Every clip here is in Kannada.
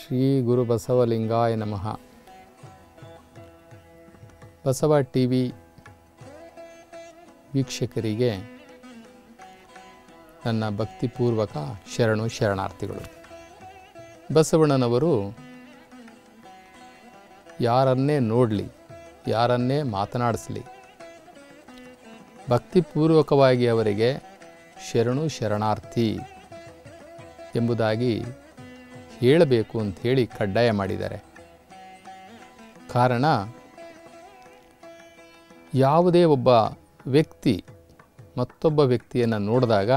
ಶ್ರೀ ಗುರು ಬಸವಲಿಂಗಾಯ ನಮಃ ಬಸವ ಟಿ ವಿ ವೀಕ್ಷಕರಿಗೆ ನನ್ನ ಭಕ್ತಿಪೂರ್ವಕ ಶರಣು ಶರಣಾರ್ಥಿಗಳು ಬಸವಣ್ಣನವರು ಯಾರನ್ನೇ ನೋಡಲಿ ಯಾರನ್ನೇ ಮಾತನಾಡಿಸಲಿ ಭಕ್ತಿಪೂರ್ವಕವಾಗಿ ಅವರಿಗೆ ಶರಣು ಶರಣಾರ್ಥಿ ಎಂಬುದಾಗಿ ಹೇಳಬೇಕು ಅಂಥೇಳಿ ಕಡ್ಡಾಯ ಮಾಡಿದ್ದಾರೆ ಕಾರಣ ಯಾವುದೇ ಒಬ್ಬ ವ್ಯಕ್ತಿ ಮತ್ತೊಬ್ಬ ವ್ಯಕ್ತಿಯನ್ನು ನೋಡಿದಾಗ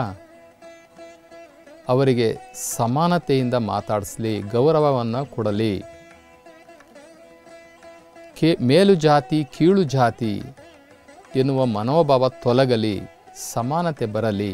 ಅವರಿಗೆ ಸಮಾನತೆಯಿಂದ ಮಾತಾಡಿಸಲಿ ಗೌರವವನ್ನು ಕೊಡಲಿ ಕೇ ಮೇಲು ಜಾತಿ ಕೀಳು ಜಾತಿ ಎನ್ನುವ ಮನೋಭಾವ ತೊಲಗಲಿ ಸಮಾನತೆ ಬರಲಿ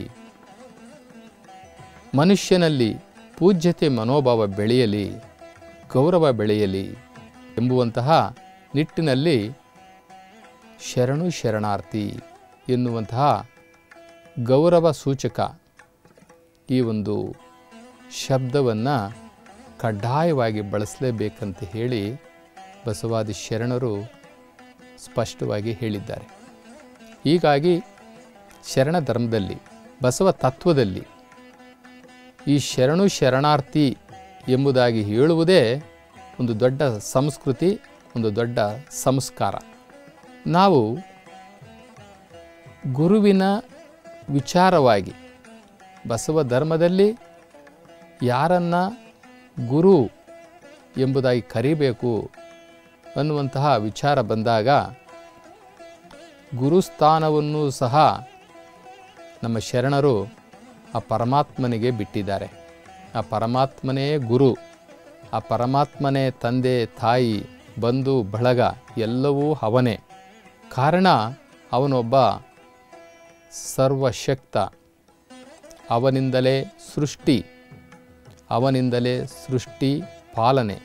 ಮನುಷ್ಯನಲ್ಲಿ ಪೂಜ್ಯತೆ ಮನೋಭಾವ ಬೆಳೆಯಲಿ ಗೌರವ ಬೆಳೆಯಲಿ ಎಂಬುವಂತಹ ನಿಟ್ಟಿನಲ್ಲಿ ಶರಣು ಶರಣಾರ್ಥಿ ಎನ್ನುವಂತಹ ಗೌರವ ಸೂಚಕ ಈ ಒಂದು ಶಬ್ದವನ್ನು ಕಡ್ಡಾಯವಾಗಿ ಬಳಸಲೇಬೇಕಂತ ಹೇಳಿ ಬಸವಾದಿ ಶರಣರು ಸ್ಪಷ್ಟವಾಗಿ ಹೇಳಿದ್ದಾರೆ ಹೀಗಾಗಿ ಶರಣ ಧರ್ಮದಲ್ಲಿ ಬಸವ ತತ್ವದಲ್ಲಿ ಈ ಶರಣು ಶರಣಾರ್ಥಿ ಎಂಬುದಾಗಿ ಹೇಳುವುದೇ ಒಂದು ದೊಡ್ಡ ಸಂಸ್ಕೃತಿ ಒಂದು ದೊಡ್ಡ ಸಂಸ್ಕಾರ ನಾವು ಗುರುವಿನ ವಿಚಾರವಾಗಿ ಬಸವ ಧರ್ಮದಲ್ಲಿ ಯಾರನ್ನ ಗುರು ಎಂಬುದಾಗಿ ಕರಿಬೇಕು ಅನ್ನುವಂತಹ ವಿಚಾರ ಬಂದಾಗ ಗುರುಸ್ಥಾನವನ್ನು ಸಹ ನಮ್ಮ ಶರಣರು ಆ ಪರಮಾತ್ಮನಿಗೆ ಬಿಟ್ಟಿದ್ದಾರೆ ಆ ಪರಮಾತ್ಮನೇ ಗುರು ಆ ಪರಮಾತ್ಮನೇ ತಂದೆ ತಾಯಿ ಬಂಧು ಬಳಗ ಎಲ್ಲವೂ ಅವನೇ ಕಾರಣ ಅವನೊಬ್ಬ ಸರ್ವಶಕ್ತ ಅವನಿಂದಲೇ ಸೃಷ್ಟಿ ಅವನಿಂದಲೇ ಸೃಷ್ಟಿ ಪಾಲನೆ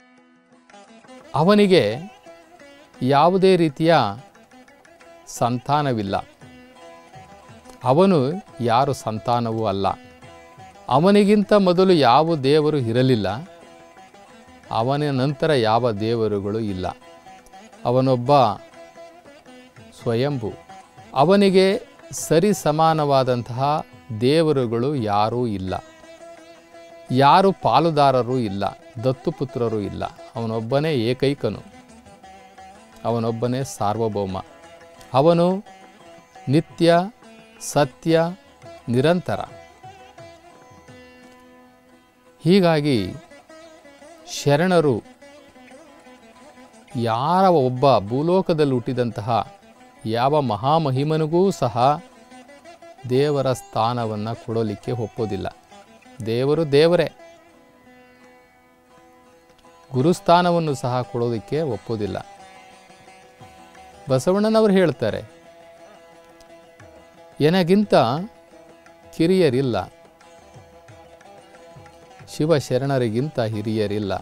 ಅವನಿಗೆ ಯಾವುದೇ ರೀತಿಯ ಸಂತಾನವಿಲ್ಲ ಅವನು ಯಾರು ಸಂತಾನವೂ ಅಲ್ಲ ಅವನಿಗಿಂತ ಮೊದಲು ಯಾವ ದೇವರು ಇರಲಿಲ್ಲ ಅವನ ನಂತರ ಯಾವ ದೇವರುಗಳು ಇಲ್ಲ ಅವನೊಬ್ಬ ಸ್ವಯಂಭು ಅವನಿಗೆ ಸರಿ ಸಮಾನವಾದಂತಹ ದೇವರುಗಳು ಯಾರೂ ಇಲ್ಲ ಯಾರು ಪಾಲುದಾರರು ಇಲ್ಲ ದತ್ತುಪುತ್ರರು ಇಲ್ಲ ಅವನೊಬ್ಬನೇ ಏಕೈಕನು ಅವನೊಬ್ಬನೇ ಸಾರ್ವಭೌಮ ಅವನು ನಿತ್ಯ ಸತ್ಯ ನಿರಂತರ ಹೀಗಾಗಿ ಶರಣರು ಯಾರ ಒಬ್ಬ ಭೂಲೋಕದಲ್ಲಿ ಹುಟ್ಟಿದಂತಹ ಯಾವ ಮಹಾಮಹಿಮನಿಗೂ ಸಹ ದೇವರ ಸ್ಥಾನವನ್ನು ಕೊಡಲಿಕ್ಕೆ ಒಪ್ಪೋದಿಲ್ಲ ದೇವರು ದೇವರೇ ಗುರುಸ್ಥಾನವನ್ನು ಸಹ ಕೊಡೋದಕ್ಕೆ ಒಪ್ಪೋದಿಲ್ಲ ಬಸವಣ್ಣನವರು ಹೇಳ್ತಾರೆ ಎನಗಿಂತ ಕಿರಿಯರಿಲ್ಲ ಶಿವಶರಣರಿಗಿಂತ ಹಿರಿಯರಿಲ್ಲ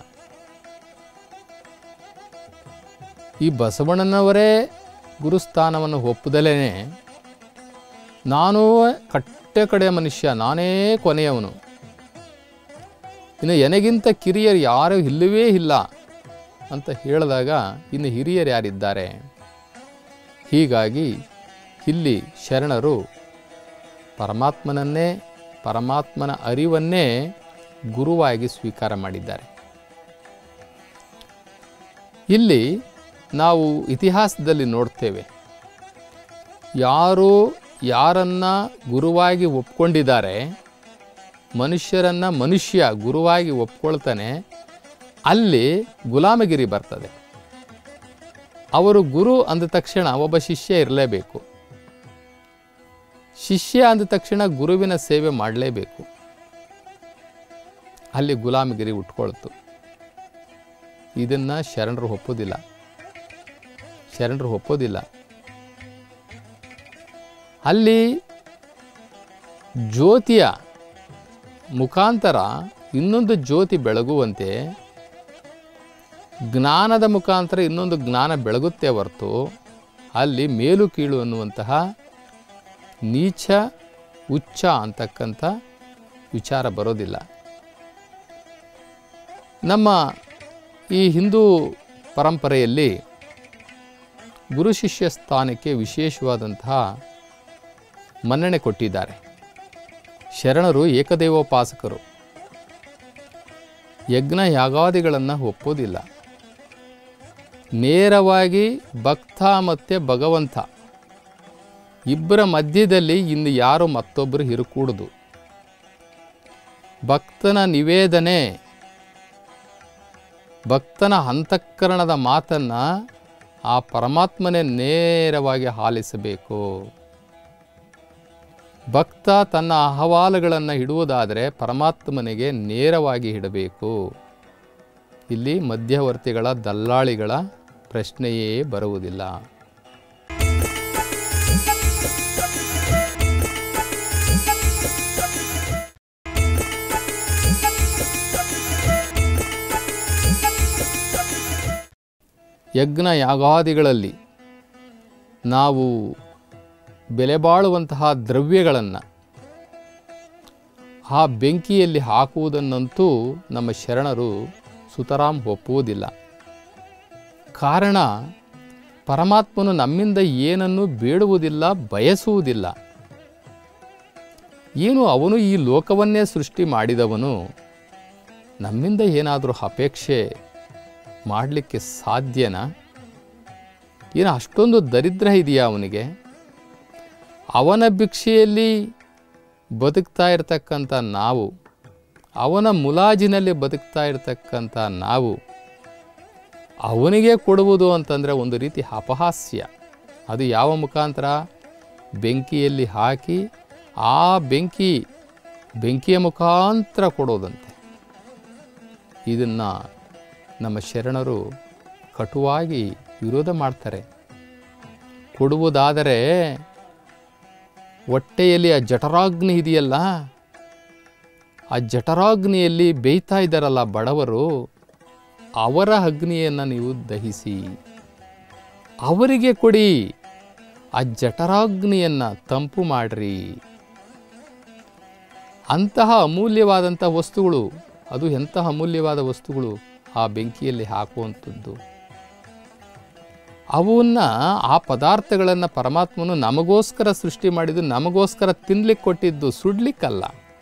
ಈ ಬಸವಣ್ಣನವರೇ ಗುರುಸ್ಥಾನವನ್ನು ಒಪ್ಪದಲೇ ನಾನೂ ಕಟ್ಟೆ ಕಡೆಯ ಮನುಷ್ಯ ನಾನೇ ಕೊನೆಯವನು ಇನ್ನು ಎನಗಿಂತ ಕಿರಿಯರು ಯಾರೂ ಇಲ್ಲವೇ ಇಲ್ಲ ಅಂತ ಹೇಳಿದಾಗ ಇನ್ನು ಹಿರಿಯರು ಯಾರಿದ್ದಾರೆ ಹೀಗಾಗಿ ಇಲ್ಲಿ ಶರಣರು ಪರಮಾತ್ಮನನ್ನೇ ಪರಮಾತ್ಮನ ಅರಿವನ್ನೇ ಗುರುವಾಗಿ ಸ್ವೀಕಾರ ಮಾಡಿದ್ದಾರೆ ಇಲ್ಲಿ ನಾವು ಇತಿಹಾಸದಲ್ಲಿ ನೋಡ್ತೇವೆ ಯಾರು ಯಾರನ್ನ ಗುರುವಾಗಿ ಒಪ್ಕೊಂಡಿದ್ದಾರೆ ಮನುಷ್ಯರನ್ನ ಮನುಷ್ಯ ಗುರುವಾಗಿ ಒಪ್ಕೊಳ್ತಾನೆ ಅಲ್ಲಿ ಗುಲಾಮಗಿರಿ ಬರ್ತದೆ ಅವರು ಗುರು ಅಂದ ತಕ್ಷಣ ಒಬ್ಬ ಶಿಷ್ಯ ಇರಲೇಬೇಕು ಶಿಷ್ಯ ಅಂದ ತಕ್ಷಣ ಗುರುವಿನ ಸೇವೆ ಮಾಡಲೇಬೇಕು ಅಲ್ಲಿ ಗುಲಾಮಗಿರಿ ಉಟ್ಕೊಳ್ತು ಇದನ್ನು ಶರಣರು ಒಪ್ಪೋದಿಲ್ಲ ಶರಣರು ಒಪ್ಪೋದಿಲ್ಲ ಅಲ್ಲಿ ಜ್ಯೋತಿಯ ಮುಖಾಂತರ ಇನ್ನೊಂದು ಜ್ಯೋತಿ ಬೆಳಗುವಂತೆ ಜ್ಞಾನದ ಮುಖಾಂತರ ಇನ್ನೊಂದು ಜ್ಞಾನ ಬೆಳಗುತ್ತೆ ಹೊರತು ಅಲ್ಲಿ ಮೇಲು ಕೀಳು ಅನ್ನುವಂತಹ ನೀಚ ಉಚ್ಚ ಅಂತಕ್ಕಂಥ ವಿಚಾರ ಬರೋದಿಲ್ಲ ನಮ್ಮ ಈ ಹಿಂದೂ ಪರಂಪರೆಯಲ್ಲಿ ಗುರು ಶಿಷ್ಯ ಸ್ಥಾನಕ್ಕೆ ವಿಶೇಷವಾದಂತಹ ಮನ್ನಣೆ ಕೊಟ್ಟಿದ್ದಾರೆ ಶರಣರು ಏಕದೇವೋಪಾಸಕರು ಯಜ್ಞ ಯಾಗಾದಿಗಳನ್ನು ಒಪ್ಪೋದಿಲ್ಲ ನೇರವಾಗಿ ಭಕ್ತ ಮತ್ತು ಭಗವಂತ ಇಬ್ಬರ ಮಧ್ಯದಲ್ಲಿ ಇನ್ನು ಯಾರು ಮತ್ತೊಬ್ಬರು ಇರಕೂಡದು ಭಕ್ತನ ನಿವೇದನೆ ಭಕ್ತನ ಅಂತಃಕರಣದ ಮಾತನ್ನು ಆ ಪರಮಾತ್ಮನೇ ನೇರವಾಗಿ ಆಲಿಸಬೇಕು ಭಕ್ತ ತನ್ನ ಅಹವಾಲುಗಳನ್ನು ಇಡುವುದಾದರೆ ಪರಮಾತ್ಮನಿಗೆ ನೇರವಾಗಿ ಇಡಬೇಕು ಇಲ್ಲಿ ಮಧ್ಯವರ್ತಿಗಳ ದಲ್ಲಾಳಿಗಳ ಪ್ರಶ್ನೆಯೇ ಬರುವುದಿಲ್ಲ ಯಜ್ಞ ಯಾಗಾದಿಗಳಲ್ಲಿ ನಾವು ಬೆಲೆ ಬಾಳುವಂತಹ ದ್ರವ್ಯಗಳನ್ನು ಆ ಬೆಂಕಿಯಲ್ಲಿ ಹಾಕುವುದನ್ನಂತೂ ನಮ್ಮ ಶರಣರು ಸುತರಾಮ್ ಒಪ್ಪುವುದಿಲ್ಲ ಕಾರಣ ಪರಮಾತ್ಮನು ನಮ್ಮಿಂದ ಏನನ್ನು ಬೇಡುವುದಿಲ್ಲ ಬಯಸುವುದಿಲ್ಲ ಏನು ಅವನು ಈ ಲೋಕವನ್ನೇ ಸೃಷ್ಟಿ ಮಾಡಿದವನು ನಮ್ಮಿಂದ ಏನಾದರೂ ಅಪೇಕ್ಷೆ ಮಾಡಲಿಕ್ಕೆ ಸಾಧ್ಯನಾ ಏನು ಅಷ್ಟೊಂದು ದರಿದ್ರ ಇದೆಯಾ ಅವನಿಗೆ ಅವನ ಭಿಕ್ಷೆಯಲ್ಲಿ ಬದುಕ್ತಾ ಇರತಕ್ಕಂಥ ನಾವು ಅವನ ಮುಲಾಜಿನಲ್ಲಿ ಬದುಕ್ತಾ ಇರತಕ್ಕಂಥ ನಾವು ಅವನಿಗೆ ಕೊಡುವುದು ಅಂತಂದರೆ ಒಂದು ರೀತಿ ಅಪಹಾಸ್ಯ ಅದು ಯಾವ ಮುಖಾಂತರ ಬೆಂಕಿಯಲ್ಲಿ ಹಾಕಿ ಆ ಬೆಂಕಿ ಬೆಂಕಿಯ ಮುಖಾಂತರ ಕೊಡೋದಂತೆ ಇದನ್ನು ನಮ್ಮ ಶರಣರು ಕಟುವಾಗಿ ವಿರೋಧ ಮಾಡ್ತಾರೆ ಕೊಡುವುದಾದರೆ ಹೊಟ್ಟೆಯಲ್ಲಿ ಆ ಜಠರಾಗ್ನಿ ಇದೆಯಲ್ಲ ಆ ಜಠರಾಗ್ನಿಯಲ್ಲಿ ಬೇಯ್ತಾ ಇದ್ದಾರಲ್ಲ ಬಡವರು ಅವರ ಅಗ್ನಿಯನ್ನು ನೀವು ದಹಿಸಿ ಅವರಿಗೆ ಕೊಡಿ ಆ ಜಠರಾಗ್ನಿಯನ್ನು ತಂಪು ಮಾಡ್ರಿ ಅಂತಹ ಅಮೂಲ್ಯವಾದಂಥ ವಸ್ತುಗಳು ಅದು ಎಂತಹ ಅಮೂಲ್ಯವಾದ ವಸ್ತುಗಳು ಆ ಬೆಂಕಿಯಲ್ಲಿ ಹಾಕುವಂಥದ್ದು ಅವನ್ನ ಆ ಪದಾರ್ಥಗಳನ್ನು ಪರಮಾತ್ಮನು ನಮಗೋಸ್ಕರ ಸೃಷ್ಟಿ ಮಾಡಿದ್ದು ನಮಗೋಸ್ಕರ ತಿನ್ಲಿಕ್ಕೆ ಕೊಟ್ಟಿದ್ದು ಸುಡ್ಲಿಕ್ಕಲ್ಲ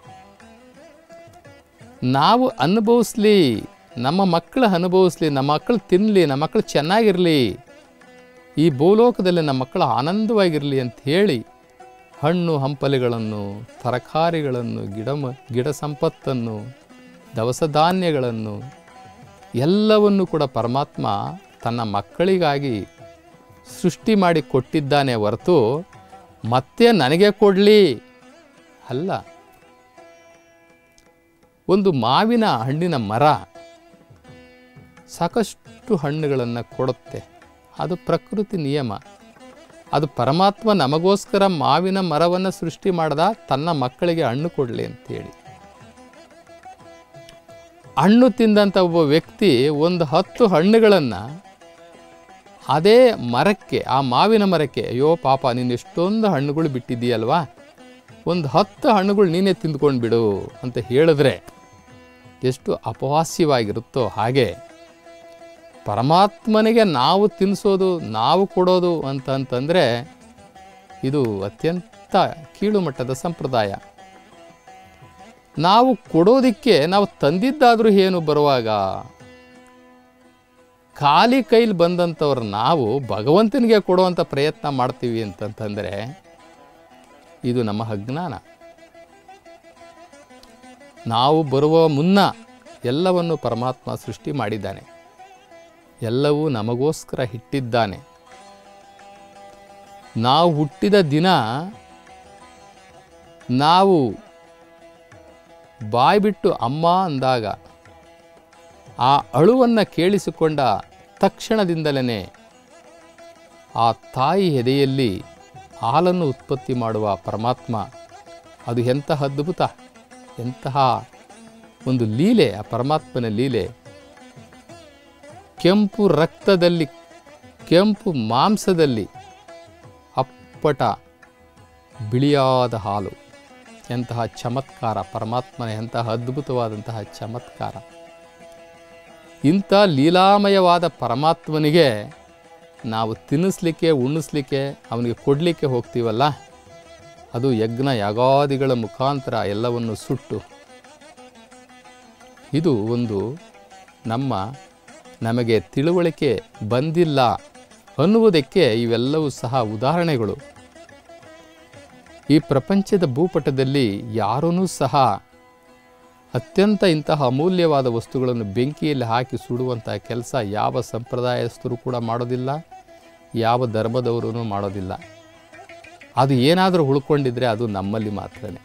ನಾವು ಅನುಭವಿಸ್ಲಿ ನಮ್ಮ ಮಕ್ಕಳು ಅನುಭವಿಸ್ಲಿ ನಮ್ಮ ಮಕ್ಕಳು ತಿನ್ನಲಿ ನಮ್ಮ ಮಕ್ಕಳು ಚೆನ್ನಾಗಿರಲಿ ಈ ಭೂಲೋಕದಲ್ಲಿ ನಮ್ಮ ಮಕ್ಕಳು ಆನಂದವಾಗಿರಲಿ ಅಂತ ಹೇಳಿ ಹಣ್ಣು ಹಂಪಲೆಗಳನ್ನು ತರಕಾರಿಗಳನ್ನು ಗಿಡ ಮ ಗಿಡ ಸಂಪತ್ತನ್ನು ದವಸ ಧಾನ್ಯಗಳನ್ನು ಎಲ್ಲವನ್ನು ಕೂಡ ಪರಮಾತ್ಮ ತನ್ನ ಮಕ್ಕಳಿಗಾಗಿ ಸೃಷ್ಟಿ ಮಾಡಿ ಕೊಟ್ಟಿದ್ದಾನೆ ಹೊರತು ಮತ್ತೆ ನನಗೆ ಕೊಡಲಿ ಅಲ್ಲ ಒಂದು ಮಾವಿನ ಹಣ್ಣಿನ ಮರ ಸಾಕಷ್ಟು ಹಣ್ಣುಗಳನ್ನು ಕೊಡುತ್ತೆ ಅದು ಪ್ರಕೃತಿ ನಿಯಮ ಅದು ಪರಮಾತ್ಮ ನಮಗೋಸ್ಕರ ಮಾವಿನ ಮರವನ್ನು ಸೃಷ್ಟಿ ಮಾಡ್ದ ತನ್ನ ಮಕ್ಕಳಿಗೆ ಹಣ್ಣು ಕೊಡಲಿ ಅಂತೇಳಿ ಹಣ್ಣು ತಿಂದಂಥ ಒಬ್ಬ ವ್ಯಕ್ತಿ ಒಂದು ಹತ್ತು ಹಣ್ಣುಗಳನ್ನು ಅದೇ ಮರಕ್ಕೆ ಆ ಮಾವಿನ ಮರಕ್ಕೆ ಅಯ್ಯೋ ಪಾಪ ನೀನು ಎಷ್ಟೊಂದು ಹಣ್ಣುಗಳು ಬಿಟ್ಟಿದ್ದೀಯಲ್ವಾ ಒಂದು ಹತ್ತು ಹಣ್ಣುಗಳು ನೀನೇ ತಿಂದ್ಕೊಂಡು ಬಿಡು ಅಂತ ಹೇಳಿದ್ರೆ ಎಷ್ಟು ಅಪಹಾಸ್ಯವಾಗಿರುತ್ತೋ ಹಾಗೆ ಪರಮಾತ್ಮನಿಗೆ ನಾವು ತಿನ್ನಿಸೋದು ನಾವು ಕೊಡೋದು ಅಂತ ಅಂತಂದರೆ ಇದು ಅತ್ಯಂತ ಕೀಳು ಮಟ್ಟದ ಸಂಪ್ರದಾಯ ನಾವು ಕೊಡೋದಕ್ಕೆ ನಾವು ತಂದಿದ್ದಾದರೂ ಏನು ಬರುವಾಗ ಖಾಲಿ ಕೈಲಿ ಬಂದಂಥವ್ರು ನಾವು ಭಗವಂತನಿಗೆ ಕೊಡುವಂಥ ಪ್ರಯತ್ನ ಮಾಡ್ತೀವಿ ಅಂತಂತಂದರೆ ಇದು ನಮ್ಮ ಅಜ್ಞಾನ ನಾವು ಬರುವ ಮುನ್ನ ಎಲ್ಲವನ್ನು ಪರಮಾತ್ಮ ಸೃಷ್ಟಿ ಮಾಡಿದ್ದಾನೆ ಎಲ್ಲವೂ ನಮಗೋಸ್ಕರ ಇಟ್ಟಿದ್ದಾನೆ ನಾವು ಹುಟ್ಟಿದ ದಿನ ನಾವು ಬಾಯಿ ಬಿಟ್ಟು ಅಮ್ಮ ಅಂದಾಗ ಆ ಅಳುವನ್ನು ಕೇಳಿಸಿಕೊಂಡ ತಕ್ಷಣದಿಂದಲೇ ಆ ತಾಯಿ ಎದೆಯಲ್ಲಿ ಹಾಲನ್ನು ಉತ್ಪತ್ತಿ ಮಾಡುವ ಪರಮಾತ್ಮ ಅದು ಎಂತಹ ಅದ್ಭುತ ಎಂತಹ ಒಂದು ಲೀಲೆ ಆ ಪರಮಾತ್ಮನ ಲೀಲೆ ಕೆಂಪು ರಕ್ತದಲ್ಲಿ ಕೆಂಪು ಮಾಂಸದಲ್ಲಿ ಅಪ್ಪಟ ಬಿಳಿಯಾದ ಹಾಲು ಎಂತಹ ಚಮತ್ಕಾರ ಪರಮಾತ್ಮನ ಎಂತಹ ಅದ್ಭುತವಾದಂತಹ ಚಮತ್ಕಾರ ಇಂಥ ಲೀಲಾಮಯವಾದ ಪರಮಾತ್ಮನಿಗೆ ನಾವು ತಿನ್ನಿಸ್ಲಿಕ್ಕೆ ಉಣ್ಣಿಸ್ಲಿಕ್ಕೆ ಅವನಿಗೆ ಕೊಡಲಿಕ್ಕೆ ಹೋಗ್ತೀವಲ್ಲ ಅದು ಯಜ್ಞ ಯಾಗಾದಿಗಳ ಮುಖಾಂತರ ಎಲ್ಲವನ್ನು ಸುಟ್ಟು ಇದು ಒಂದು ನಮ್ಮ ನಮಗೆ ತಿಳುವಳಿಕೆ ಬಂದಿಲ್ಲ ಅನ್ನುವುದಕ್ಕೆ ಇವೆಲ್ಲವೂ ಸಹ ಉದಾಹರಣೆಗಳು ಈ ಪ್ರಪಂಚದ ಭೂಪಟದಲ್ಲಿ ಯಾರೂ ಸಹ ಅತ್ಯಂತ ಇಂತಹ ಅಮೂಲ್ಯವಾದ ವಸ್ತುಗಳನ್ನು ಬೆಂಕಿಯಲ್ಲಿ ಹಾಕಿ ಸುಡುವಂಥ ಕೆಲಸ ಯಾವ ಸಂಪ್ರದಾಯಸ್ಥರು ಕೂಡ ಮಾಡೋದಿಲ್ಲ ಯಾವ ಧರ್ಮದವರೂ ಮಾಡೋದಿಲ್ಲ ಅದು ಏನಾದರೂ ಉಳ್ಕೊಂಡಿದ್ರೆ ಅದು ನಮ್ಮಲ್ಲಿ ಮಾತ್ರನೇ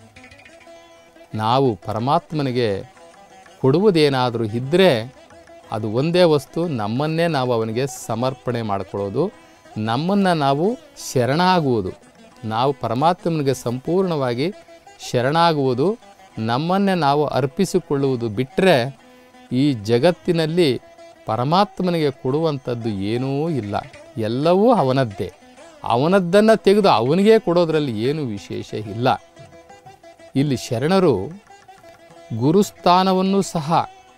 ನಾವು ಪರಮಾತ್ಮನಿಗೆ ಕೊಡುವುದೇನಾದರೂ ಇದ್ದರೆ ಅದು ಒಂದೇ ವಸ್ತು ನಮ್ಮನ್ನೇ ನಾವು ಅವನಿಗೆ ಸಮರ್ಪಣೆ ಮಾಡಿಕೊಳ್ಳೋದು ನಮ್ಮನ್ನು ನಾವು ಶರಣಾಗುವುದು ನಾವು ಪರಮಾತ್ಮನಿಗೆ ಸಂಪೂರ್ಣವಾಗಿ ಶರಣಾಗುವುದು ನಮ್ಮನ್ನೇ ನಾವು ಅರ್ಪಿಸಿಕೊಳ್ಳುವುದು ಬಿಟ್ಟರೆ ಈ ಜಗತ್ತಿನಲ್ಲಿ ಪರಮಾತ್ಮನಿಗೆ ಕೊಡುವಂಥದ್ದು ಏನೂ ಇಲ್ಲ ಎಲ್ಲವೂ ಅವನದ್ದೇ ಅವನದ್ದನ್ನು ತೆಗೆದು ಅವನಿಗೆ ಕೊಡೋದ್ರಲ್ಲಿ ಏನೂ ವಿಶೇಷ ಇಲ್ಲ ಇಲ್ಲಿ ಶರಣರು ಗುರುಸ್ಥಾನವನ್ನು ಸಹ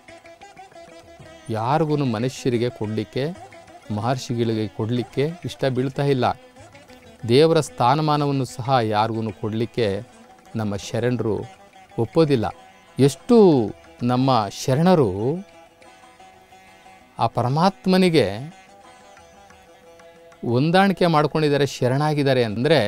ಯಾರಿಗೂ ಮನುಷ್ಯರಿಗೆ ಕೊಡಲಿಕ್ಕೆ ಮಹರ್ಷಿಗಳಿಗೆ ಕೊಡಲಿಕ್ಕೆ ಇಷ್ಟ ಬೀಳ್ತಾ ಇಲ್ಲ ದೇವರ ಸ್ಥಾನಮಾನವನ್ನು ಸಹ ಯಾರಿಗೂ ಕೊಡಲಿಕ್ಕೆ ನಮ್ಮ ಶರಣರು ಒಪ್ಪೋದಿಲ್ಲ ಎಷ್ಟು ನಮ್ಮ ಶರಣರು ಆ ಪರಮಾತ್ಮನಿಗೆ ಹೊಂದಾಣಿಕೆ ಮಾಡ್ಕೊಂಡಿದ್ದಾರೆ ಶರಣಾಗಿದ್ದಾರೆ ಅಂದರೆ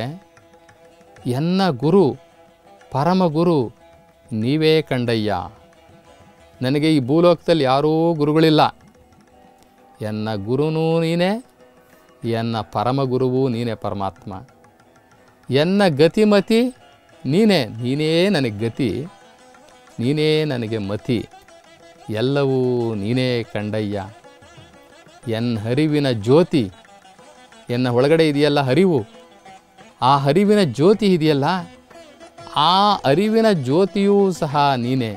ಎನ್ನ ಗುರು ಪರಮ ಗುರು ನೀವೇ ಕಂಡಯ್ಯ ನನಗೆ ಈ ಭೂಲೋಕದಲ್ಲಿ ಯಾರೂ ಗುರುಗಳಿಲ್ಲ ಎನ್ನ ಗುರುನೂ ನೀನೇ ಎನ್ನ ಪರಮ ಗುರುವೂ ನೀನೇ ಪರಮಾತ್ಮ ಎನ್ನ ಗತಿಮತಿ ನೀನೇ ನೀನೇ ನನಗೆ ಗತಿ ನೀನೇ ನನಗೆ ಮತಿ ಎಲ್ಲವೂ ನೀನೇ ಕಂಡಯ್ಯ ಎನ್ನ ಹರಿವಿನ ಜ್ಯೋತಿ ಎನ್ನ ಒಳಗಡೆ ಇದೆಯಲ್ಲ ಹರಿವು ಆ ಹರಿವಿನ ಜ್ಯೋತಿ ಇದೆಯಲ್ಲ ಆ ಅರಿವಿನ ಜ್ಯೋತಿಯೂ ಸಹ ನೀನೇ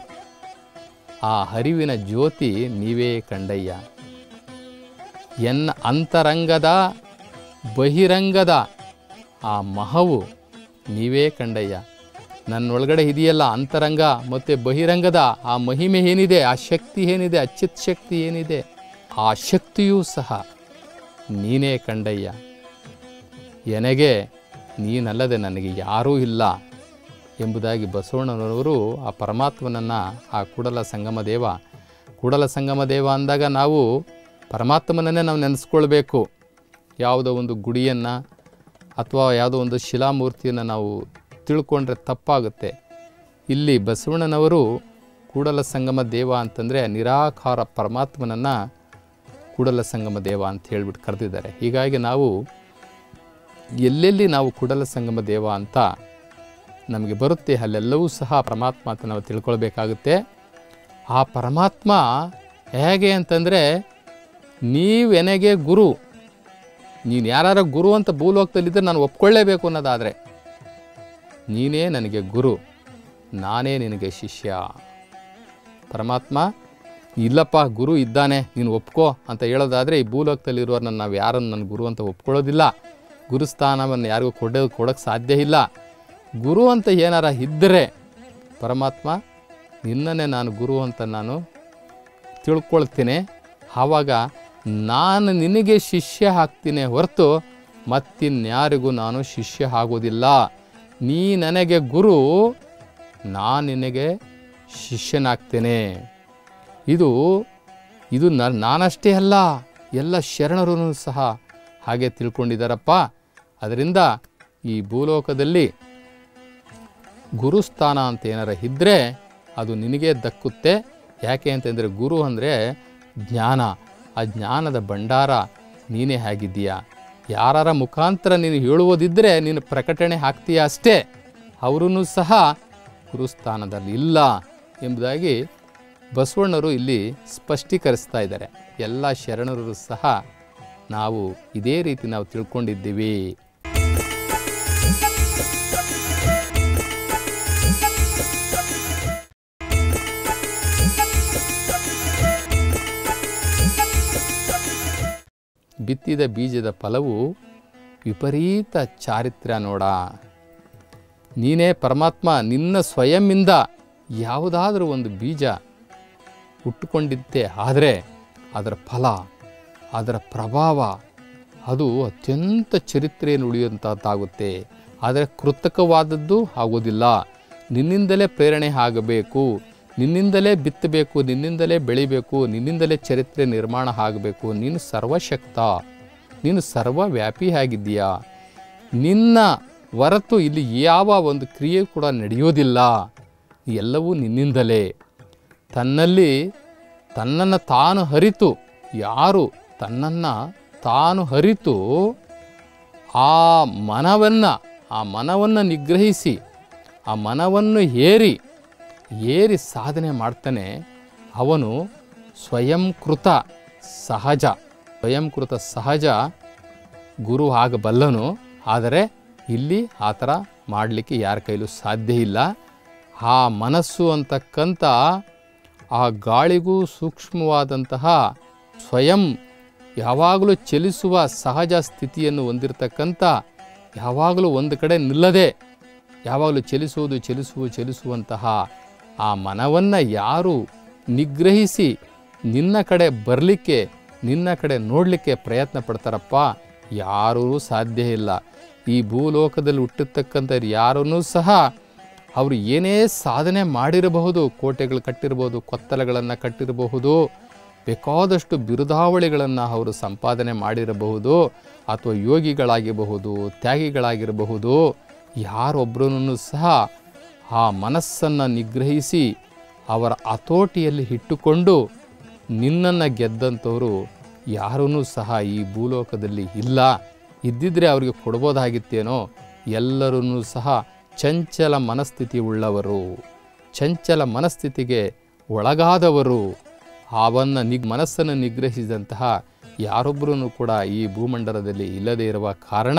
ಆ ಹರಿವಿನ ಜ್ಯೋತಿ ನೀವೇ ಕಂಡಯ್ಯ ಎನ್ನ ಅಂತರಂಗದ ಬಹಿರಂಗದ ಆ ಮಹವು ನೀವೇ ಕಂಡಯ್ಯ ನನ್ನೊಳಗಡೆ ಇದೆಯಲ್ಲ ಅಂತರಂಗ ಮತ್ತು ಬಹಿರಂಗದ ಆ ಮಹಿಮೆ ಏನಿದೆ ಆ ಶಕ್ತಿ ಏನಿದೆ ಆ ಚಿತ್ ಶಕ್ತಿ ಏನಿದೆ ಆ ಶಕ್ತಿಯೂ ಸಹ ನೀನೇ ಕಂಡಯ್ಯ ಎನಗೆ ನೀನಲ್ಲದೆ ನನಗೆ ಯಾರೂ ಇಲ್ಲ ಎಂಬುದಾಗಿ ಬಸವಣ್ಣನವರು ಆ ಪರಮಾತ್ಮನನ್ನು ಆ ಕೂಡಲ ಸಂಗಮ ದೇವ ಕೂಡಲ ಸಂಗಮ ದೇವ ಅಂದಾಗ ನಾವು ಪರಮಾತ್ಮನನ್ನೇ ನಾವು ನೆನೆಸ್ಕೊಳ್ಬೇಕು ಯಾವುದೋ ಒಂದು ಗುಡಿಯನ್ನು ಅಥವಾ ಯಾವುದೋ ಒಂದು ಶಿಲಾಮೂರ್ತಿಯನ್ನು ನಾವು ತಿಳ್ಕೊಂಡ್ರೆ ತಪ್ಪಾಗುತ್ತೆ ಇಲ್ಲಿ ಬಸವಣ್ಣನವರು ಕೂಡಲ ಸಂಗಮ ದೇವ ಅಂತಂದರೆ ನಿರಾಕಾರ ಪರಮಾತ್ಮನನ್ನು ಕೂಡಲ ಸಂಗಮ ದೇವ ಅಂತ ಹೇಳ್ಬಿಟ್ಟು ಕರೆದಿದ್ದಾರೆ ಹೀಗಾಗಿ ನಾವು ಎಲ್ಲೆಲ್ಲಿ ನಾವು ಕೂಡಲ ಸಂಗಮ ದೇವ ಅಂತ ನಮಗೆ ಬರುತ್ತೆ ಅಲ್ಲೆಲ್ಲವೂ ಸಹ ಪರಮಾತ್ಮ ಅಂತ ನಾವು ತಿಳ್ಕೊಳ್ಬೇಕಾಗುತ್ತೆ ಆ ಪರಮಾತ್ಮ ಹೇಗೆ ಅಂತಂದರೆ ನೀವೆನಗೆ ಗುರು ನೀನು ಯಾರ ಗುರು ಅಂತ ಭೂಲೋಕದಲ್ಲಿದ್ದರೆ ನಾನು ಒಪ್ಕೊಳ್ಳೇಬೇಕು ಅನ್ನೋದಾದರೆ ನೀನೇ ನನಗೆ ಗುರು ನಾನೇ ನಿನಗೆ ಶಿಷ್ಯ ಪರಮಾತ್ಮ ಇಲ್ಲಪ್ಪ ಗುರು ಇದ್ದಾನೆ ನೀನು ಒಪ್ಕೋ ಅಂತ ಹೇಳೋದಾದರೆ ಈ ಭೂಲೋಕದಲ್ಲಿರುವವ್ರನ್ನ ನಾವು ಯಾರನ್ನು ನನ್ನ ಗುರು ಅಂತ ಒಪ್ಕೊಳ್ಳೋದಿಲ್ಲ ಗುರುಸ್ಥಾನವನ್ನು ಯಾರಿಗೂ ಕೊಡೋ ಕೊಡೋಕ್ಕೆ ಸಾಧ್ಯ ಇಲ್ಲ ಗುರು ಅಂತ ಏನಾರ ಇದ್ದರೆ ಪರಮಾತ್ಮ ನಿನ್ನನ್ನೇ ನಾನು ಗುರು ಅಂತ ನಾನು ತಿಳ್ಕೊಳ್ತೀನಿ ಆವಾಗ ನಾನು ನಿನಗೆ ಶಿಷ್ಯ ಆಗ್ತೀನಿ ಹೊರತು ಮತ್ತಿನ್ಯಾರಿಗೂ ನಾನು ಶಿಷ್ಯ ಆಗೋದಿಲ್ಲ ನೀ ನನಗೆ ಗುರು ನಾನು ನಿನಗೆ ಶಿಷ್ಯನಾಗ್ತೇನೆ ಇದು ಇದು ನ- ನಾನಷ್ಟೇ ಅಲ್ಲ ಎಲ್ಲ ಶರಣರು ಸಹ ಹಾಗೆ ತಿಳ್ಕೊಂಡಿದ್ದಾರಪ್ಪ ಅದರಿಂದ ಈ ಭೂಲೋಕದಲ್ಲಿ ಗುರುಸ್ಥಾನ ಅಂತ ಏನಾರ ಇದ್ದರೆ ಅದು ನಿನಗೆ ದಕ್ಕುತ್ತೆ ಯಾಕೆ ಅಂತಂದರೆ ಗುರು ಅಂದರೆ ಜ್ಞಾನ ಆ ಜ್ಞಾನದ ಭಂಡಾರ ನೀನೇ ಆಗಿದ್ದೀಯಾ ಯಾರ ಮುಖಾಂತರ ನೀನು ಹೇಳುವುದಿದ್ದರೆ ನೀನು ಪ್ರಕಟಣೆ ಆಗ್ತೀಯ ಅಷ್ಟೇ ಅವರೂ ಸಹ ಗುರುಸ್ಥಾನದಲ್ಲಿ ಇಲ್ಲ ಎಂಬುದಾಗಿ ಬಸವಣ್ಣರು ಇಲ್ಲಿ ಸ್ಪಷ್ಟೀಕರಿಸ್ತಾ ಇದ್ದಾರೆ ಎಲ್ಲ ಶರಣರು ಸಹ ನಾವು ಇದೇ ರೀತಿ ನಾವು ತಿಳ್ಕೊಂಡಿದ್ದೀವಿ ಬಿತ್ತಿದ ಬೀಜದ ಫಲವು ವಿಪರೀತ ಚಾರಿತ್ರ್ಯ ನೋಡ ನೀನೇ ಪರಮಾತ್ಮ ನಿನ್ನ ಸ್ವಯಂಯಿಂದ ಯಾವುದಾದ್ರೂ ಒಂದು ಬೀಜ ಹುಟ್ಟುಕೊಂಡಿದ್ದೇ ಆದರೆ ಅದರ ಫಲ ಅದರ ಪ್ರಭಾವ ಅದು ಅತ್ಯಂತ ಚರಿತ್ರೆಯನ್ನು ಉಳಿಯುವಂಥದ್ದಾಗುತ್ತೆ ಆದರೆ ಕೃತಕವಾದದ್ದು ಆಗೋದಿಲ್ಲ ನಿನ್ನಿಂದಲೇ ಪ್ರೇರಣೆ ಆಗಬೇಕು ನಿನ್ನಿಂದಲೇ ಬಿತ್ತಬೇಕು ನಿನ್ನಿಂದಲೇ ಬೆಳಿಬೇಕು ನಿನ್ನಿಂದಲೇ ಚರಿತ್ರೆ ನಿರ್ಮಾಣ ಆಗಬೇಕು ನೀನು ಸರ್ವಶಕ್ತ ನೀನು ಸರ್ವವ್ಯಾಪಿ ಆಗಿದ್ದೀಯಾ ನಿನ್ನ ಹೊರತು ಇಲ್ಲಿ ಯಾವ ಒಂದು ಕ್ರಿಯೆ ಕೂಡ ನಡೆಯೋದಿಲ್ಲ ಎಲ್ಲವೂ ನಿನ್ನಿಂದಲೇ ತನ್ನಲ್ಲಿ ತನ್ನನ್ನು ತಾನು ಹರಿತು ಯಾರು ತನ್ನನ್ನು ತಾನು ಹರಿತು ಆ ಮನವನ್ನು ಆ ಮನವನ್ನು ನಿಗ್ರಹಿಸಿ ಆ ಮನವನ್ನು ಏರಿ ಏರಿ ಸಾಧನೆ ಮಾಡ್ತಾನೆ ಅವನು ಸ್ವಯಂಕೃತ ಸಹಜ ಸ್ವಯಂಕೃತ ಸಹಜ ಗುರು ಆಗಬಲ್ಲನು ಆದರೆ ಇಲ್ಲಿ ಆ ಥರ ಮಾಡಲಿಕ್ಕೆ ಯಾರ ಕೈಲೂ ಸಾಧ್ಯ ಇಲ್ಲ ಆ ಮನಸ್ಸು ಅಂತಕ್ಕಂಥ ಆ ಗಾಳಿಗೂ ಸೂಕ್ಷ್ಮವಾದಂತಹ ಸ್ವಯಂ ಯಾವಾಗಲೂ ಚಲಿಸುವ ಸಹಜ ಸ್ಥಿತಿಯನ್ನು ಹೊಂದಿರತಕ್ಕಂಥ ಯಾವಾಗಲೂ ಒಂದು ಕಡೆ ನಿಲ್ಲದೆ ಯಾವಾಗಲೂ ಚಲಿಸುವುದು ಚಲಿಸುವು ಚಲಿಸುವಂತಹ ಆ ಮನವನ್ನು ಯಾರು ನಿಗ್ರಹಿಸಿ ನಿನ್ನ ಕಡೆ ಬರಲಿಕ್ಕೆ ನಿನ್ನ ಕಡೆ ನೋಡಲಿಕ್ಕೆ ಪ್ರಯತ್ನ ಪಡ್ತಾರಪ್ಪ ಯಾರೂ ಸಾಧ್ಯ ಇಲ್ಲ ಈ ಭೂಲೋಕದಲ್ಲಿ ಹುಟ್ಟಿರ್ತಕ್ಕಂಥ ಯಾರನ್ನೂ ಸಹ ಅವರು ಏನೇ ಸಾಧನೆ ಮಾಡಿರಬಹುದು ಕೋಟೆಗಳು ಕಟ್ಟಿರಬಹುದು ಕೊತ್ತಲಗಳನ್ನು ಕಟ್ಟಿರಬಹುದು ಬೇಕಾದಷ್ಟು ಬಿರುದಾವಳಿಗಳನ್ನು ಅವರು ಸಂಪಾದನೆ ಮಾಡಿರಬಹುದು ಅಥವಾ ಯೋಗಿಗಳಾಗಿರಬಹುದು ತ್ಯಾಗಿಗಳಾಗಿರಬಹುದು ಯಾರೊಬ್ಬರನ್ನು ಸಹ ಆ ಮನಸ್ಸನ್ನು ನಿಗ್ರಹಿಸಿ ಅವರ ಹತೋಟಿಯಲ್ಲಿ ಇಟ್ಟುಕೊಂಡು ನಿನ್ನನ್ನು ಗೆದ್ದಂಥವರು ಯಾರೂ ಸಹ ಈ ಭೂಲೋಕದಲ್ಲಿ ಇಲ್ಲ ಇದ್ದಿದ್ರೆ ಅವರಿಗೆ ಕೊಡ್ಬೋದಾಗಿತ್ತೇನೋ ಎಲ್ಲರೂ ಸಹ ಚಂಚಲ ಮನಸ್ಥಿತಿ ಉಳ್ಳವರು ಚಂಚಲ ಮನಸ್ಥಿತಿಗೆ ಒಳಗಾದವರು ಅವನ್ನು ನಿಗ್ ಮನಸ್ಸನ್ನು ನಿಗ್ರಹಿಸಿದಂತಹ ಯಾರೊಬ್ಬರೂ ಕೂಡ ಈ ಭೂಮಂಡಲದಲ್ಲಿ ಇಲ್ಲದೇ ಇರುವ ಕಾರಣ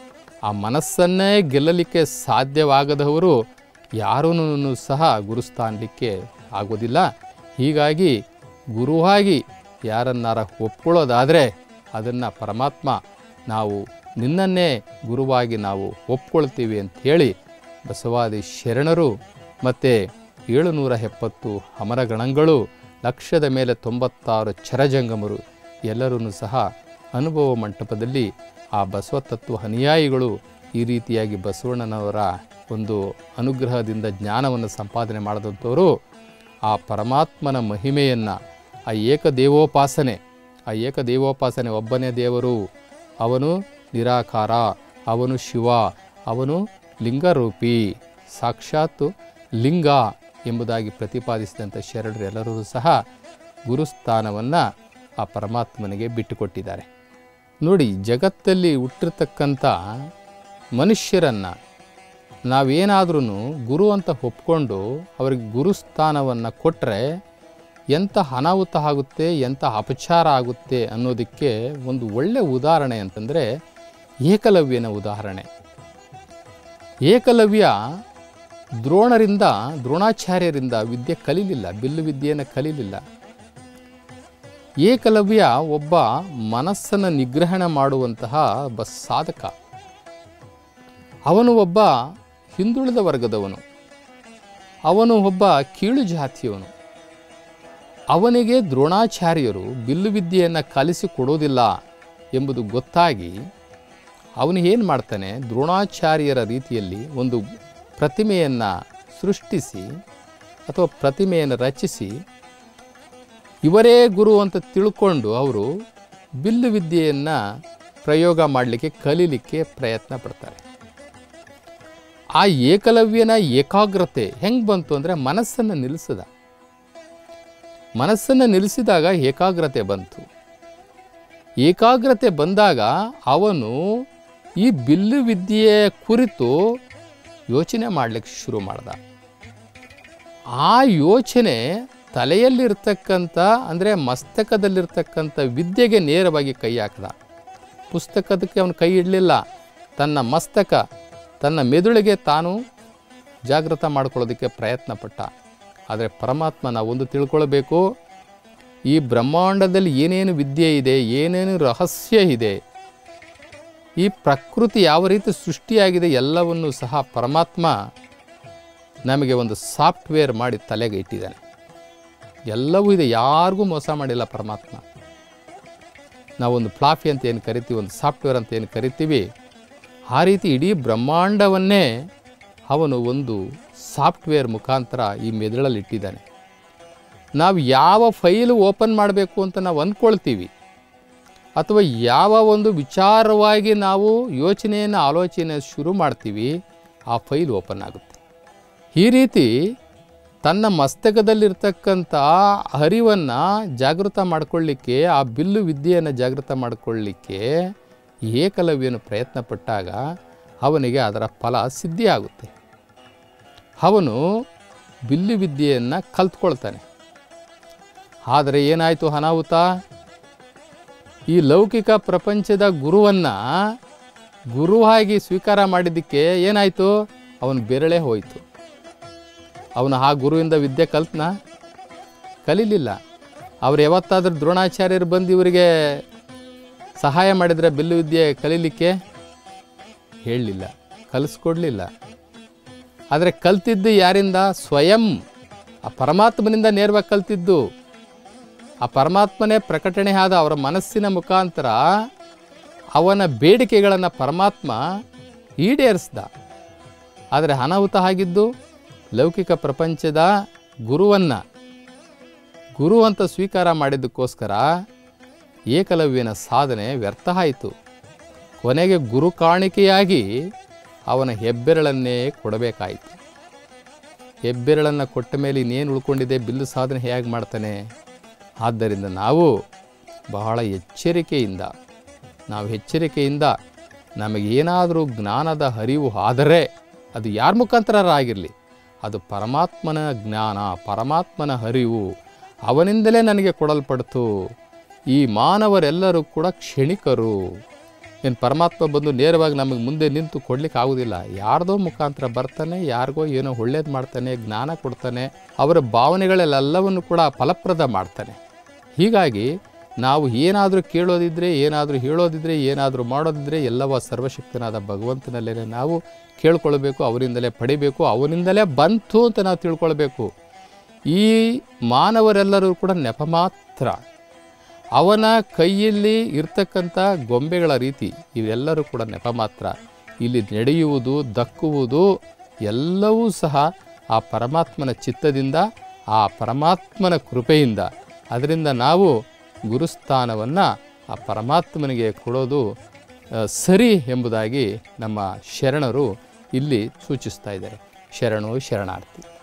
ಆ ಮನಸ್ಸನ್ನೇ ಗೆಲ್ಲಲಿಕ್ಕೆ ಸಾಧ್ಯವಾಗದವರು ಯಾರೂ ಸಹ ಗುರುಸ್ಥಾನಲಿಕ್ಕೆ ಆಗೋದಿಲ್ಲ ಹೀಗಾಗಿ ಗುರುವಾಗಿ ಯಾರನ್ನಾರ ಒಪ್ಕೊಳ್ಳೋದಾದರೆ ಅದನ್ನು ಪರಮಾತ್ಮ ನಾವು ನಿನ್ನನ್ನೇ ಗುರುವಾಗಿ ನಾವು ಒಪ್ಕೊಳ್ತೀವಿ ಅಂತ ಹೇಳಿ ಬಸವಾದಿ ಶರಣರು ಮತ್ತು ಏಳುನೂರ ಎಪ್ಪತ್ತು ಅಮರಗಣಗಳು ಲಕ್ಷದ ಮೇಲೆ ತೊಂಬತ್ತಾರು ಚರಜಂಗಮರು ಎಲ್ಲರೂ ಸಹ ಅನುಭವ ಮಂಟಪದಲ್ಲಿ ಆ ಬಸವ ತತ್ವ ಅನುಯಾಯಿಗಳು ಈ ರೀತಿಯಾಗಿ ಬಸವಣ್ಣನವರ ಒಂದು ಅನುಗ್ರಹದಿಂದ ಜ್ಞಾನವನ್ನು ಸಂಪಾದನೆ ಮಾಡಿದಂಥವರು ಆ ಪರಮಾತ್ಮನ ಮಹಿಮೆಯನ್ನು ಆ ಏಕದೇವೋಪಾಸನೆ ಆ ಏಕದೇವೋಪಾಸನೆ ಒಬ್ಬನೇ ದೇವರು ಅವನು ನಿರಾಕಾರ ಅವನು ಶಿವ ಅವನು ಲಿಂಗರೂಪಿ ಸಾಕ್ಷಾತ್ತು ಲಿಂಗ ಎಂಬುದಾಗಿ ಪ್ರತಿಪಾದಿಸಿದಂಥ ಶರಣರೆಲ್ಲರೂ ಸಹ ಗುರುಸ್ಥಾನವನ್ನು ಆ ಪರಮಾತ್ಮನಿಗೆ ಬಿಟ್ಟುಕೊಟ್ಟಿದ್ದಾರೆ ನೋಡಿ ಜಗತ್ತಲ್ಲಿ ಹುಟ್ಟಿರ್ತಕ್ಕಂಥ ಮನುಷ್ಯರನ್ನು ನಾವೇನಾದ್ರೂ ಗುರು ಅಂತ ಒಪ್ಕೊಂಡು ಅವರಿಗೆ ಗುರುಸ್ಥಾನವನ್ನು ಕೊಟ್ಟರೆ ಎಂಥ ಅನಾಹುತ ಆಗುತ್ತೆ ಎಂಥ ಅಪಚಾರ ಆಗುತ್ತೆ ಅನ್ನೋದಕ್ಕೆ ಒಂದು ಒಳ್ಳೆ ಉದಾಹರಣೆ ಅಂತಂದರೆ ಏಕಲವ್ಯನ ಉದಾಹರಣೆ ಏಕಲವ್ಯ ದ್ರೋಣರಿಂದ ದ್ರೋಣಾಚಾರ್ಯರಿಂದ ವಿದ್ಯೆ ಕಲೀಲಿಲ್ಲ ಬಿಲ್ಲು ವಿದ್ಯೆಯನ್ನು ಕಲೀಲಿಲ್ಲ ಏಕಲವ್ಯ ಒಬ್ಬ ಮನಸ್ಸನ್ನು ನಿಗ್ರಹಣ ಮಾಡುವಂತಹ ಒಬ್ಬ ಸಾಧಕ ಅವನು ಒಬ್ಬ ಹಿಂದುಳಿದ ವರ್ಗದವನು ಅವನು ಒಬ್ಬ ಕೀಳು ಜಾತಿಯವನು ಅವನಿಗೆ ದ್ರೋಣಾಚಾರ್ಯರು ಬಿಲ್ಲು ವಿದ್ಯೆಯನ್ನು ಕಲಿಸಿಕೊಡೋದಿಲ್ಲ ಎಂಬುದು ಗೊತ್ತಾಗಿ ಅವನು ಏನು ಮಾಡ್ತಾನೆ ದ್ರೋಣಾಚಾರ್ಯರ ರೀತಿಯಲ್ಲಿ ಒಂದು ಪ್ರತಿಮೆಯನ್ನು ಸೃಷ್ಟಿಸಿ ಅಥವಾ ಪ್ರತಿಮೆಯನ್ನು ರಚಿಸಿ ಇವರೇ ಗುರು ಅಂತ ತಿಳ್ಕೊಂಡು ಅವರು ಬಿಲ್ಲು ವಿದ್ಯೆಯನ್ನು ಪ್ರಯೋಗ ಮಾಡಲಿಕ್ಕೆ ಕಲೀಲಿಕ್ಕೆ ಪ್ರಯತ್ನ ಪಡ್ತಾರೆ ಆ ಏಕಲವ್ಯನ ಏಕಾಗ್ರತೆ ಹೆಂಗೆ ಬಂತು ಅಂದರೆ ಮನಸ್ಸನ್ನು ನಿಲ್ಲಿಸಿದ ಮನಸ್ಸನ್ನು ನಿಲ್ಲಿಸಿದಾಗ ಏಕಾಗ್ರತೆ ಬಂತು ಏಕಾಗ್ರತೆ ಬಂದಾಗ ಅವನು ಈ ಬಿಲ್ಲು ವಿದ್ಯೆಯ ಕುರಿತು ಯೋಚನೆ ಮಾಡಲಿಕ್ಕೆ ಶುರು ಮಾಡ್ದ ಆ ಯೋಚನೆ ತಲೆಯಲ್ಲಿರ್ತಕ್ಕಂಥ ಅಂದರೆ ಮಸ್ತಕದಲ್ಲಿರ್ತಕ್ಕಂಥ ವಿದ್ಯೆಗೆ ನೇರವಾಗಿ ಕೈ ಹಾಕ್ದ ಪುಸ್ತಕದಕ್ಕೆ ಅವನು ಕೈ ಇಡಲಿಲ್ಲ ತನ್ನ ಮಸ್ತಕ ತನ್ನ ಮೆದುಳಿಗೆ ತಾನು ಜಾಗೃತ ಮಾಡ್ಕೊಳ್ಳೋದಕ್ಕೆ ಪ್ರಯತ್ನ ಪಟ್ಟ ಆದರೆ ಪರಮಾತ್ಮ ನಾವು ಒಂದು ತಿಳ್ಕೊಳ್ಬೇಕು ಈ ಬ್ರಹ್ಮಾಂಡದಲ್ಲಿ ಏನೇನು ವಿದ್ಯೆ ಇದೆ ಏನೇನು ರಹಸ್ಯ ಇದೆ ಈ ಪ್ರಕೃತಿ ಯಾವ ರೀತಿ ಸೃಷ್ಟಿಯಾಗಿದೆ ಎಲ್ಲವನ್ನು ಸಹ ಪರಮಾತ್ಮ ನಮಗೆ ಒಂದು ಸಾಫ್ಟ್ವೇರ್ ಮಾಡಿ ತಲೆಗೆ ಇಟ್ಟಿದ್ದಾನೆ ಎಲ್ಲವೂ ಇದೆ ಯಾರಿಗೂ ಮೋಸ ಮಾಡಿಲ್ಲ ಪರಮಾತ್ಮ ನಾವೊಂದು ಫ್ಲಾಫಿ ಅಂತ ಏನು ಕರಿತೀವಿ ಒಂದು ಸಾಫ್ಟ್ವೇರ್ ಅಂತ ಏನು ಕರಿತೀವಿ ಆ ರೀತಿ ಇಡೀ ಬ್ರಹ್ಮಾಂಡವನ್ನೇ ಅವನು ಒಂದು ಸಾಫ್ಟ್ವೇರ್ ಮುಖಾಂತರ ಈ ಮೆದುಳಲ್ಲಿ ಇಟ್ಟಿದ್ದಾನೆ ನಾವು ಯಾವ ಫೈಲು ಓಪನ್ ಮಾಡಬೇಕು ಅಂತ ನಾವು ಅಂದ್ಕೊಳ್ತೀವಿ ಅಥವಾ ಯಾವ ಒಂದು ವಿಚಾರವಾಗಿ ನಾವು ಯೋಚನೆಯನ್ನು ಆಲೋಚನೆ ಶುರು ಮಾಡ್ತೀವಿ ಆ ಫೈಲ್ ಓಪನ್ ಆಗುತ್ತೆ ಈ ರೀತಿ ತನ್ನ ಮಸ್ತಕದಲ್ಲಿರ್ತಕ್ಕಂಥ ಅರಿವನ್ನು ಜಾಗೃತ ಮಾಡಿಕೊಳ್ಳಿಕ್ಕೆ ಆ ಬಿಲ್ಲು ವಿದ್ಯೆಯನ್ನು ಜಾಗೃತ ಮಾಡಿಕೊಳ್ಳಿಕ್ಕೆ ಏಕಲವ್ಯನು ಪ್ರಯತ್ನ ಪಟ್ಟಾಗ ಅವನಿಗೆ ಅದರ ಫಲ ಸಿದ್ಧಿಯಾಗುತ್ತೆ ಅವನು ಬಿಲ್ಲು ವಿದ್ಯೆಯನ್ನು ಕಲ್ತ್ಕೊಳ್ತಾನೆ ಆದರೆ ಏನಾಯಿತು ಅನಾಹುತ ಈ ಲೌಕಿಕ ಪ್ರಪಂಚದ ಗುರುವನ್ನು ಗುರುವಾಗಿ ಸ್ವೀಕಾರ ಮಾಡಿದ್ದಕ್ಕೆ ಏನಾಯಿತು ಅವನು ಬೆರಳೇ ಹೋಯಿತು ಅವನು ಆ ಗುರುವಿಂದ ವಿದ್ಯೆ ಕಲ್ತ್ನ ಕಲೀಲಿಲ್ಲ ಅವ್ರು ಯಾವತ್ತಾದ್ರೂ ದ್ರೋಣಾಚಾರ್ಯರು ಬಂದು ಇವರಿಗೆ ಸಹಾಯ ಮಾಡಿದ್ರೆ ಬಿಲ್ಲು ವಿದ್ಯೆ ಕಲೀಲಿಕ್ಕೆ ಹೇಳಲಿಲ್ಲ ಕಲಿಸ್ಕೊಡ್ಲಿಲ್ಲ ಆದರೆ ಕಲ್ತಿದ್ದು ಯಾರಿಂದ ಸ್ವಯಂ ಆ ಪರಮಾತ್ಮನಿಂದ ನೇರವಾಗಿ ಕಲ್ತಿದ್ದು ಆ ಪರಮಾತ್ಮನೇ ಪ್ರಕಟಣೆ ಆದ ಅವರ ಮನಸ್ಸಿನ ಮುಖಾಂತರ ಅವನ ಬೇಡಿಕೆಗಳನ್ನು ಪರಮಾತ್ಮ ಈಡೇರಿಸ್ದ ಆದರೆ ಅನಾಹುತ ಆಗಿದ್ದು ಲೌಕಿಕ ಪ್ರಪಂಚದ ಗುರುವನ್ನು ಗುರು ಅಂತ ಸ್ವೀಕಾರ ಮಾಡಿದ್ದಕ್ಕೋಸ್ಕರ ಏಕಲವ್ಯನ ಸಾಧನೆ ವ್ಯರ್ಥ ಆಯಿತು ಕೊನೆಗೆ ಗುರು ಕಾಣಿಕೆಯಾಗಿ ಅವನ ಹೆಬ್ಬೆರಳನ್ನೇ ಕೊಡಬೇಕಾಯಿತು ಹೆಬ್ಬೆರಳನ್ನು ಕೊಟ್ಟ ಮೇಲೆ ಇನ್ನೇನು ಉಳ್ಕೊಂಡಿದೆ ಬಿಲ್ಲು ಸಾಧನೆ ಹೇಗೆ ಮಾಡ್ತಾನೆ ಆದ್ದರಿಂದ ನಾವು ಬಹಳ ಎಚ್ಚರಿಕೆಯಿಂದ ನಾವು ಎಚ್ಚರಿಕೆಯಿಂದ ನಮಗೇನಾದರೂ ಜ್ಞಾನದ ಅರಿವು ಆದರೆ ಅದು ಯಾರ ಮುಖಾಂತರ ಆಗಿರಲಿ ಅದು ಪರಮಾತ್ಮನ ಜ್ಞಾನ ಪರಮಾತ್ಮನ ಅರಿವು ಅವನಿಂದಲೇ ನನಗೆ ಕೊಡಲ್ಪಡ್ತು ಈ ಮಾನವರೆಲ್ಲರೂ ಕೂಡ ಕ್ಷಣಿಕರು ಏನು ಪರಮಾತ್ಮ ಬಂದು ನೇರವಾಗಿ ನಮಗೆ ಮುಂದೆ ನಿಂತು ಕೊಡ್ಲಿಕ್ಕೆ ಆಗೋದಿಲ್ಲ ಯಾರ್ದೋ ಮುಖಾಂತರ ಬರ್ತಾನೆ ಯಾರಿಗೋ ಏನೋ ಒಳ್ಳೇದು ಮಾಡ್ತಾನೆ ಜ್ಞಾನ ಕೊಡ್ತಾನೆ ಅವರ ಭಾವನೆಗಳೆಲ್ಲವನ್ನು ಕೂಡ ಫಲಪ್ರದ ಮಾಡ್ತಾನೆ ಹೀಗಾಗಿ ನಾವು ಏನಾದರೂ ಕೇಳೋದಿದ್ರೆ ಏನಾದರೂ ಹೇಳೋದಿದ್ರೆ ಏನಾದರೂ ಮಾಡೋದಿದ್ರೆ ಎಲ್ಲವ ಸರ್ವಶಕ್ತನಾದ ಭಗವಂತನಲ್ಲೇ ನಾವು ಕೇಳ್ಕೊಳ್ಬೇಕು ಅವರಿಂದಲೇ ಪಡಿಬೇಕು ಅವನಿಂದಲೇ ಬಂತು ಅಂತ ನಾವು ತಿಳ್ಕೊಳ್ಬೇಕು ಈ ಮಾನವರೆಲ್ಲರೂ ಕೂಡ ನೆಪ ಮಾತ್ರ ಅವನ ಕೈಯಲ್ಲಿ ಇರ್ತಕ್ಕಂಥ ಗೊಂಬೆಗಳ ರೀತಿ ಇವೆಲ್ಲರೂ ಕೂಡ ನೆಪ ಮಾತ್ರ ಇಲ್ಲಿ ನಡೆಯುವುದು ದಕ್ಕುವುದು ಎಲ್ಲವೂ ಸಹ ಆ ಪರಮಾತ್ಮನ ಚಿತ್ತದಿಂದ ಆ ಪರಮಾತ್ಮನ ಕೃಪೆಯಿಂದ ಅದರಿಂದ ನಾವು ಗುರುಸ್ಥಾನವನ್ನು ಆ ಪರಮಾತ್ಮನಿಗೆ ಕೊಡೋದು ಆ, ಸರಿ ಎಂಬುದಾಗಿ ನಮ್ಮ ಶರಣರು ಇಲ್ಲಿ ಸೂಚಿಸ್ತಾ ಇದ್ದಾರೆ ಶರಣು ಶರಣಾರ್ಥಿ